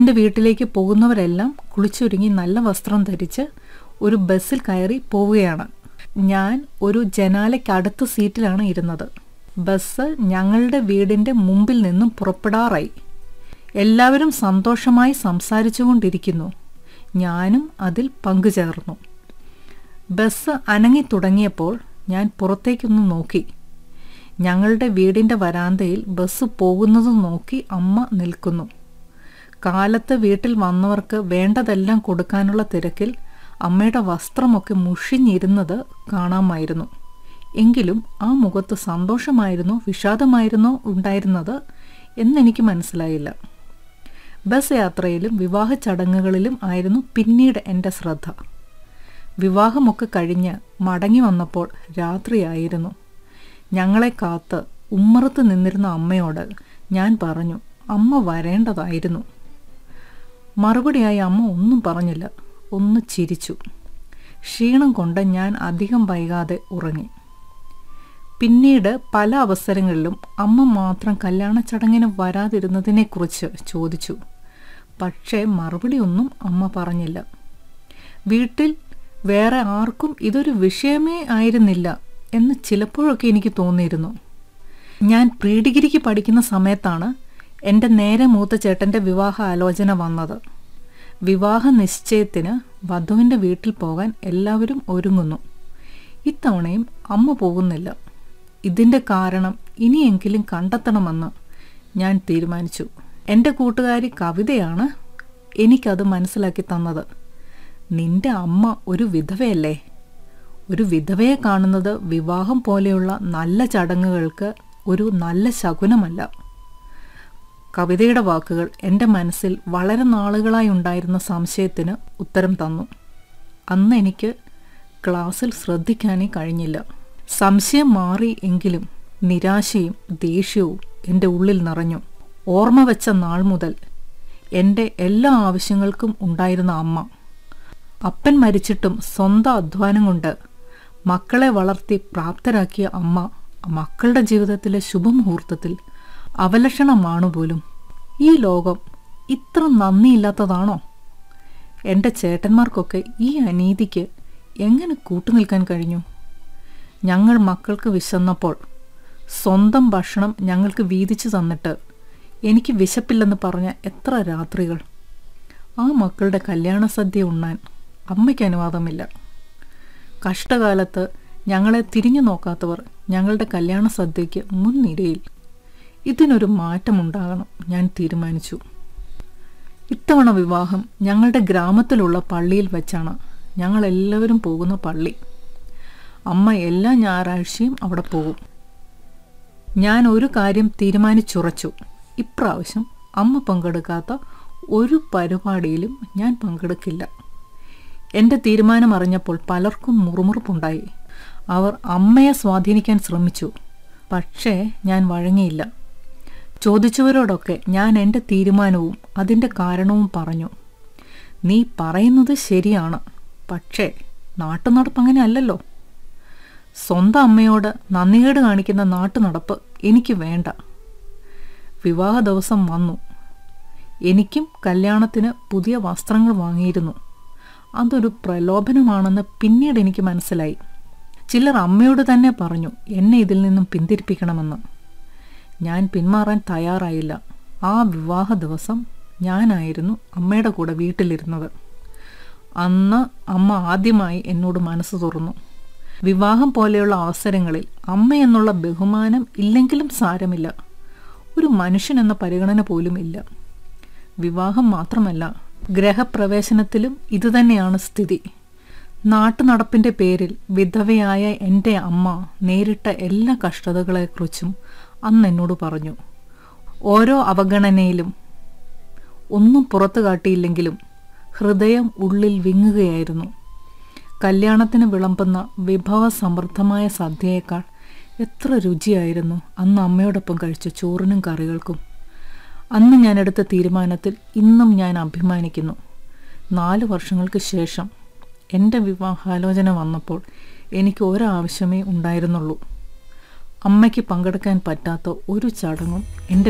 എൻ്റെ വീട്ടിലേക്ക് പോകുന്നവരെല്ലാം കുളിച്ചൊരുങ്ങി നല്ല വസ്ത്രം ധരിച്ച് ഒരു ബസ്സിൽ കയറി പോവുകയാണ് ഞാൻ ഒരു ജനാലയ്ക്കടുത്ത സീറ്റിലാണ് ഇരുന്നത് ബസ് ഞങ്ങളുടെ വീടിൻ്റെ മുമ്പിൽ നിന്നും പുറപ്പെടാറായി എല്ലാവരും സന്തോഷമായി സംസാരിച്ചുകൊണ്ടിരിക്കുന്നു ഞാനും അതിൽ പങ്കുചേർന്നു ബസ് അനങ്ങി തുടങ്ങിയപ്പോൾ ഞാൻ പുറത്തേക്കൊന്ന് നോക്കി ഞങ്ങളുടെ വീടിൻ്റെ വരാന്തയിൽ ബസ് പോകുന്നത് നോക്കി അമ്മ നിൽക്കുന്നു കാലത്ത് വീട്ടിൽ വന്നവർക്ക് വേണ്ടതെല്ലാം കൊടുക്കാനുള്ള തിരക്കിൽ അമ്മയുടെ വസ്ത്രമൊക്കെ മുഷിഞ്ഞിരുന്നത് കാണാമായിരുന്നു എങ്കിലും ആ മുഖത്ത് സന്തോഷമായിരുന്നോ വിഷാദമായിരുന്നോ ഉണ്ടായിരുന്നത് എന്നെനിക്ക് മനസ്സിലായില്ല ബസ് യാത്രയിലും വിവാഹ ചടങ്ങുകളിലും ആയിരുന്നു പിന്നീട് എൻ്റെ ശ്രദ്ധ വിവാഹമൊക്കെ കഴിഞ്ഞ് മടങ്ങി വന്നപ്പോൾ രാത്രിയായിരുന്നു ഞങ്ങളെ കാത്ത് ഉമ്മറത്ത് നിന്നിരുന്ന അമ്മയോട് ഞാൻ പറഞ്ഞു അമ്മ വരേണ്ടതായിരുന്നു മറുപടിയായി അമ്മ ഒന്നും പറഞ്ഞില്ല ഒന്ന് ചിരിച്ചു ക്ഷീണം കൊണ്ട് ഞാൻ അധികം വൈകാതെ ഉറങ്ങി പിന്നീട് പല അവസരങ്ങളിലും അമ്മ മാത്രം കല്യാണ ചടങ്ങിന് വരാതിരുന്നതിനെക്കുറിച്ച് ചോദിച്ചു പക്ഷേ മറുപടി ഒന്നും അമ്മ പറഞ്ഞില്ല വീട്ടിൽ വേറെ ആർക്കും ഇതൊരു വിഷയമേ ആയിരുന്നില്ല എന്ന് ചിലപ്പോഴൊക്കെ എനിക്ക് തോന്നിയിരുന്നു ഞാൻ പ്രീ ഡിഗ്രിക്ക് പഠിക്കുന്ന സമയത്താണ് എൻ്റെ നേരെ മൂത്ത ചേട്ടൻ്റെ വിവാഹ ആലോചന വന്നത് വിവാഹ നിശ്ചയത്തിന് വധുവിൻ്റെ വീട്ടിൽ പോകാൻ എല്ലാവരും ഒരുങ്ങുന്നു ഇത്തവണയും അമ്മ പോകുന്നില്ല ഇതിൻ്റെ കാരണം ഇനിയെങ്കിലും കണ്ടെത്തണമെന്ന് ഞാൻ തീരുമാനിച്ചു എൻ്റെ കൂട്ടുകാരി കവിതയാണ് എനിക്കത് മനസ്സിലാക്കി തന്നത് നിന്റെ അമ്മ ഒരു വിധവയല്ലേ ഒരു വിധവയെ കാണുന്നത് വിവാഹം പോലെയുള്ള നല്ല ചടങ്ങുകൾക്ക് ഒരു നല്ല ശകുനമല്ല കവിതയുടെ വാക്കുകൾ എൻ്റെ മനസ്സിൽ വളരെ നാളുകളായി ഉണ്ടായിരുന്ന സംശയത്തിന് ഉത്തരം തന്നു അന്ന് എനിക്ക് ക്ലാസ്സിൽ ശ്രദ്ധിക്കാനേ കഴിഞ്ഞില്ല സംശയം മാറി എങ്കിലും നിരാശയും ദേഷ്യവും എൻ്റെ ഉള്ളിൽ നിറഞ്ഞു ഓർമ്മ വെച്ച നാൾ മുതൽ എൻ്റെ എല്ലാ ആവശ്യങ്ങൾക്കും ഉണ്ടായിരുന്ന അമ്മ അപ്പൻ മരിച്ചിട്ടും സ്വന്തം അധ്വാനം കൊണ്ട് മക്കളെ വളർത്തി പ്രാപ്തരാക്കിയ അമ്മ മക്കളുടെ ജീവിതത്തിലെ ശുഭമുഹൂർത്തത്തിൽ അവലക്ഷണമാണു പോലും ഈ ലോകം ഇത്ര നന്ദിയില്ലാത്തതാണോ എൻ്റെ ചേട്ടന്മാർക്കൊക്കെ ഈ അനീതിക്ക് എങ്ങനെ കൂട്ടുനിൽക്കാൻ കഴിഞ്ഞു ഞങ്ങൾ മക്കൾക്ക് വിശന്നപ്പോൾ സ്വന്തം ഭക്ഷണം ഞങ്ങൾക്ക് വീതിച്ചു തന്നിട്ട് എനിക്ക് വിശപ്പില്ലെന്ന് പറഞ്ഞ എത്ര രാത്രികൾ ആ മക്കളുടെ കല്യാണ സദ്യ ഉണ്ണാൻ അമ്മയ്ക്ക് അനുവാദമില്ല കഷ്ടകാലത്ത് ഞങ്ങളെ തിരിഞ്ഞു നോക്കാത്തവർ ഞങ്ങളുടെ കല്യാണ സദ്യയ്ക്ക് മുൻനിരയിൽ ഇതിനൊരു മാറ്റമുണ്ടാകണം ഞാൻ തീരുമാനിച്ചു ഇത്തവണ വിവാഹം ഞങ്ങളുടെ ഗ്രാമത്തിലുള്ള പള്ളിയിൽ വെച്ചാണ് ഞങ്ങളെല്ലാവരും പോകുന്ന പള്ളി അമ്മ എല്ലാ ഞായറാഴ്ചയും അവിടെ പോകും ഞാൻ ഒരു കാര്യം തീരുമാനിച്ചുറച്ചു ഇപ്രാവശ്യം അമ്മ പങ്കെടുക്കാത്ത ഒരു പരിപാടിയിലും ഞാൻ പങ്കെടുക്കില്ല എൻ്റെ തീരുമാനം അറിഞ്ഞപ്പോൾ പലർക്കും മുറുമുറുപ്പുണ്ടായി അവർ അമ്മയെ സ്വാധീനിക്കാൻ ശ്രമിച്ചു പക്ഷേ ഞാൻ വഴങ്ങിയില്ല ചോദിച്ചവരോടൊക്കെ ഞാൻ എൻ്റെ തീരുമാനവും അതിൻ്റെ കാരണവും പറഞ്ഞു നീ പറയുന്നത് ശരിയാണ് പക്ഷേ നാട്ടുനടപ്പ് അങ്ങനെ അല്ലല്ലോ സ്വന്തം അമ്മയോട് നന്ദികേട് കാണിക്കുന്ന നാട്ടുനടപ്പ് എനിക്ക് വേണ്ട വിവാഹ ദിവസം വന്നു എനിക്കും കല്യാണത്തിന് പുതിയ വസ്ത്രങ്ങൾ വാങ്ങിയിരുന്നു അതൊരു പ്രലോഭനമാണെന്ന് പിന്നീട് എനിക്ക് മനസ്സിലായി ചിലർ അമ്മയോട് തന്നെ പറഞ്ഞു എന്നെ ഇതിൽ നിന്നും പിന്തിരിപ്പിക്കണമെന്ന് ഞാൻ പിന്മാറാൻ തയ്യാറായില്ല ആ വിവാഹ ദിവസം ഞാനായിരുന്നു അമ്മയുടെ കൂടെ വീട്ടിലിരുന്നത് അന്ന് അമ്മ ആദ്യമായി എന്നോട് മനസ്സ് തുറന്നു വിവാഹം പോലെയുള്ള അവസരങ്ങളിൽ അമ്മ എന്നുള്ള ബഹുമാനം ഇല്ലെങ്കിലും സാരമില്ല ഒരു മനുഷ്യൻ എന്ന പരിഗണന പോലും ഇല്ല വിവാഹം മാത്രമല്ല ഗ്രഹപ്രവേശനത്തിലും ഇതുതന്നെയാണ് സ്ഥിതി നാട്ടുനടപ്പിൻ്റെ പേരിൽ വിധവയായ എൻ്റെ അമ്മ നേരിട്ട എല്ലാ കഷ്ടതകളെക്കുറിച്ചും അന്ന് എന്നോട് പറഞ്ഞു ഓരോ അവഗണനയിലും ഒന്നും പുറത്തു കാട്ടിയില്ലെങ്കിലും ഹൃദയം ഉള്ളിൽ വിങ്ങുകയായിരുന്നു കല്യാണത്തിന് വിളമ്പുന്ന വിഭവ സമൃദ്ധമായ സദ്യയേക്കാൾ എത്ര രുചിയായിരുന്നു അന്ന് അമ്മയോടൊപ്പം കഴിച്ച ചോറിനും കറികൾക്കും അന്ന് ഞാൻ എടുത്ത തീരുമാനത്തിൽ ഇന്നും ഞാൻ അഭിമാനിക്കുന്നു നാല് വർഷങ്ങൾക്ക് ശേഷം എൻ്റെ വിവാഹാലോചന വന്നപ്പോൾ എനിക്ക് ഒരാവശ്യമേ ഉണ്ടായിരുന്നുള്ളൂ അമ്മയ്ക്ക് പങ്കെടുക്കാൻ പറ്റാത്ത ഒരു ചടങ്ങും എൻ്റെ